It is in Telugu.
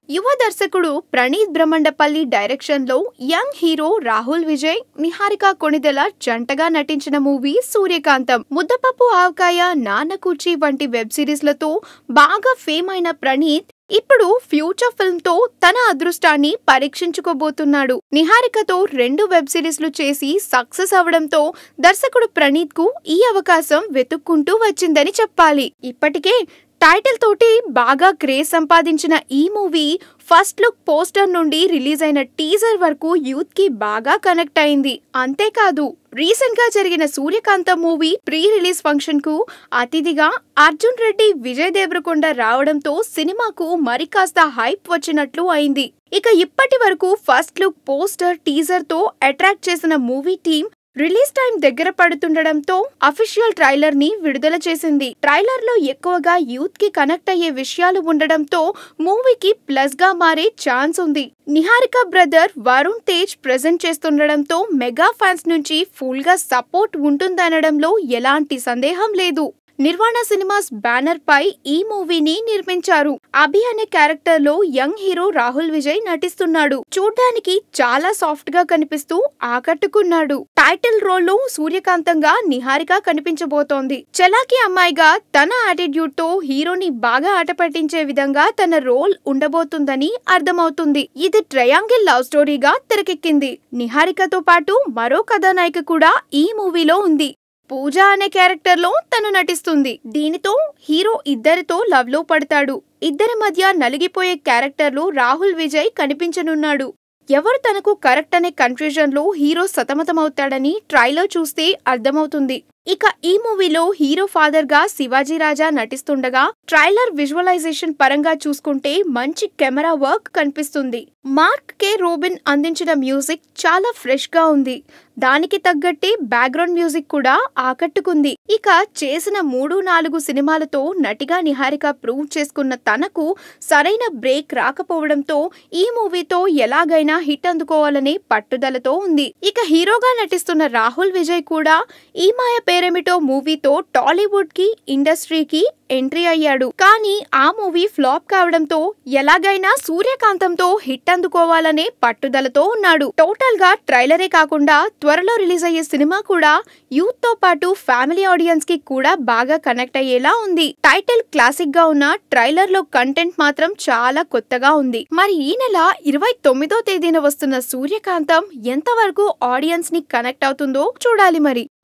యువ దర్శకుడు ప్రణీత్ బ్రహ్మండపల్లి డైరెక్షన్ లో యంగ్ హీరో రాహుల్ విజయ్ నిహారిక కొణిదెల జంటగా నటించిన మూవీ సూర్యకాంతం ముద్దపప్పు ఆవకాయ నాన్న కూర్చి వంటి వెబ్ సిరీస్లతో బాగా ఫేమ్ అయిన ప్రణీత్ ఇప్పుడు ఫ్యూచర్ ఫిల్మ్ తో తన అదృష్టాన్ని పరీక్షించుకోబోతున్నాడు నిహారికతో రెండు వెబ్ సిరీస్లు చేసి సక్సెస్ అవడంతో దర్శకుడు ప్రణీత్ కు ఈ అవకాశం వెతుక్కుంటూ వచ్చిందని చెప్పాలి ఇప్పటికే టైటిల్ తోటి బాగా క్రేజ్ సంపాదించిన ఈ మూవీ ఫస్ట్ లుక్ పోస్టర్ నుండి రిలీజ్ అయిన టీజర్ వరకు యూత్ కి బాగా కనెక్ట్ అయింది అంతేకాదు రీసెంట్ గా జరిగిన Suryakantha movie pre release function కు అతిథిగా అర్జున్ రెడ్డి విజయ్ దేవరకొండ రావడంతో సినిమాకు మరి కాస్త హైప్ వచ్చినట్లు అయింది ఇక ఇప్పటి వరకు ఫస్ట్ లుక్ పోస్టర్ టీజర్ తో అట్రాక్ట్ చేసిన మూవీ టీం రిలీజ్ టైం దగ్గర పడుతుండడంతో అఫీషియల్ ట్రైలర్ ని విడుదల చేసింది ట్రైలర్ లో ఎక్కువగా యూత్ కి కనెక్ట్ అయ్యే విషయాలు ఉండడంతో మూవీకి ప్లస్ గా మారే ఛాన్స్ ఉంది నిహారిక బ్రదర్ వరుణ్ తేజ్ ప్రెజెంట్ చేస్తుండడంతో మెగా ఫ్యాన్స్ నుంచి ఫుల్ గా సపోర్ట్ ఉంటుందనడంలో ఎలాంటి సందేహం లేదు నిర్వాణ సినిమాస్ బ్యానర్ పై ఈ మూవీని నిర్మించారు అభి అనే క్యారెక్టర్ లో యంగ్ హీరో రాహుల్ విజయ్ నటిస్తున్నాడు చూడ్డానికి చాలా సాఫ్ట్ గా కనిపిస్తూ ఆకట్టుకున్నాడు టైటిల్ రోల్ లో సూర్యకాంతంగా నిహారిక కనిపించబోతోంది చలాకీ అమ్మాయిగా తన యాటిట్యూడ్ తో హీరోని బాగా ఆట పట్టించే విధంగా తన రోల్ ఉండబోతుందని అర్థమవుతుంది ఇది ట్రయాంగిల్ లవ్ స్టోరీగా తెరకెక్కింది నిహారికతో పాటు మరో కథానాయిక కూడా ఈ మూవీలో ఉంది పూజ అనే క్యారెక్టర్ లో తను నటిస్తుంది దీనితో హీరో ఇద్దరితో లవ్ లో పడతాడు ఇద్దరి మధ్య నలిగిపోయే క్యారెక్టర్ లో రాహుల్ విజయ్ కనిపించనున్నాడు ఎవరు తనకు కరెక్ట్ అనే కన్ఫ్యూజన్ లో హీరో సతమతమవుతాడని ట్రైలర్ చూస్తే అర్థమవుతుంది ఇక ఈ మూవీలో హీరో ఫాదర్ గా శివాజీ రాజా నటిస్తుండగా ట్రైలర్ విజువలైజేషన్ పరంగా చూసుకుంటే మంచి కెమెరా వర్క్ కనిపిస్తుంది మార్క్ కే రోబిన్ అందించిన మ్యూజిక్ చాలా ఫ్రెష్ గా ఉంది దానికి తగ్గట్టే బ్యాక్గ్రౌండ్ మ్యూజిక్ కూడా ఆకట్టుకుంది ఇక చేసిన మూడు నాలుగు సినిమాలతో నటిగా నిహారిక ప్రూవ్ చేసుకున్న తనకు సరైన బ్రేక్ రాకపోవడంతో ఈ మూవీతో ఎలాగైనా హిట్ అందుకోవాలనే పట్టుదలతో ఉంది ఇక హీరోగా నటిస్తున్న రాహుల్ విజయ్ కూడా ఈ మాయ పేరేమిటో మూవీతో టాలీవుడ్ కి ఇండస్ట్రీకి ఎంట్రీ అయ్యాడు కానీ ఆ మూవీ ఫ్లాప్ కావడంతో ఎలాగైనా సూర్యకాంతంతో హిట్ అందుకోవాలనే పట్టుదలతో ఉన్నాడు టోటల్ గా ట్రైలరే కాకుండా త్వరలో రిలీజ్ అయ్యే సినిమా కూడా యూత్ తో పాటు ఫ్యామిలీ ఆడియన్స్ కి కూడా బాగా కనెక్ట్ అయ్యేలా ఉంది టైటిల్ క్లాసిక్ గా ఉన్న ట్రైలర్ లో కంటెంట్ మాత్రం చాలా కొత్తగా ఉంది మరి ఈ నెల ఇరవై తొమ్మిదో తేదీన వస్తున్న సూర్యకాంతం ఎంతవరకు ఆడియన్స్ ని కనెక్ట్ అవుతుందో చూడాలి మరి